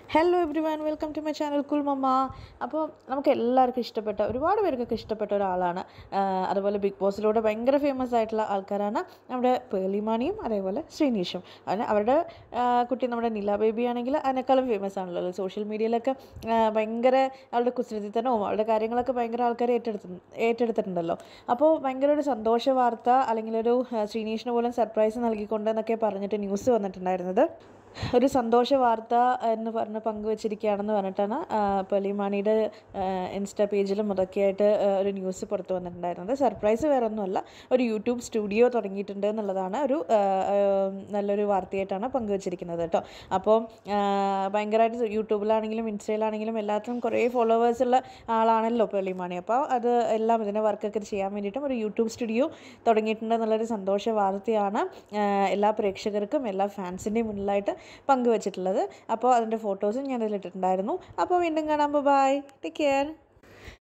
hello everyone welcome to my channel കുൽ മമ്മ അപ്പോൾ നമുക്ക് എല്ലാവർക്കും ഇഷ്ടപ്പെട്ട ഒരുപാട് പേർക്കൊക്കെ ഇഷ്ടപ്പെട്ട ഒരാളാണ് ആ, അതുപോലെ ബിഗ് ബോസിലൂടെ ഭയങ്കര ഫേമസ് ആയിട്ടുള്ള ആൾക്കാരാണ് നമ്മുടെ പേളിമാണിയും അതേപോലെ ശ്രീനീഷും അതിന് അവരുടെ ആ, കുട്ടി നമ്മുടെ നില ബേബി ആണെങ്കിൽ അതിനേക്കാളും ഫേമസ് ആണല്ലോ സോഷ്യൽ മീഡിയയിലൊക്കെ ആ, ഭയങ്കര അവളുടെ കുസൃതിത്തനവും അവളുടെ കാര്യങ്ങളൊക്കെ ഭയങ്കര ആൾക്കാർ ഏറ്റെടുത്തു ഏറ്റെടുത്തിട്ടുണ്ടല്ലോ അപ്പോൾ ഭയങ്കര ഒരു സന്തോഷ വാർത്ത അല്ലെങ്കിൽ ഒരു ആ, ശ്രീനീഷിന് പോലും സർപ്രൈസ് നൽകിക്കൊണ്ട് എന്നൊക്കെ പറഞ്ഞിട്ട് ന്യൂസ് വന്നിട്ടുണ്ടായിരുന്നത് ഒരു സന്തോഷ വാർത്ത എന്ന് പറഞ്ഞ് പങ്കുവച്ചിരിക്കുകയാണെന്ന് പറഞ്ഞിട്ടാണ് ആ, പെളിമാണിയുടെ ആ, ഇൻസ്റ്റാ പേജിലും അതൊക്കെയായിട്ട് ആ, ഒരു ന്യൂസ് പുറത്തു വന്നിട്ടുണ്ടായിരുന്നത് സർപ്രൈസ് വേറെ ഒന്നുമല്ല ഒരു യൂട്യൂബ് സ്റ്റുഡിയോ തുടങ്ങിയിട്ടുണ്ട് എന്നുള്ളതാണ് ഒരു ആ, ആ, നല്ലൊരു വാർത്തയായിട്ടാണ് പങ്കുവച്ചിരിക്കുന്നത് കേട്ടോ അപ്പോൾ ഭയങ്കരമായിട്ട് യൂട്യൂബിലാണെങ്കിലും ഇൻസ്റ്റയിലാണെങ്കിലും എല്ലാത്തിലും കുറേ ഫോളോവേഴ്സ് ഉള്ള ആളാണല്ലോ പെളിമാണി അപ്പോൾ അത് എല്ലാം ഇതിൻ്റെ വർക്കൊക്കെ ചെയ്യാൻ വേണ്ടിയിട്ടും ഒരു യൂട്യൂബ് സ്റ്റുഡിയോ തുടങ്ങിയിട്ടുണ്ട് എന്നുള്ളൊരു സന്തോഷ വാർത്തയാണ് ആ, എല്ലാ പ്രേക്ഷകർക്കും എല്ലാ ഫാൻസിൻ്റെയും മുന്നിലായിട്ട് പങ്കുവച്ചിട്ടുള്ളത് അപ്പോൾ അതിൻ്റെ ഫോട്ടോസും ഞാൻ ഇതിലിട്ടിട്ടുണ്ടായിരുന്നു അപ്പോൾ വീണ്ടും കാണാം ബൈ ടേക്ക് കെയർ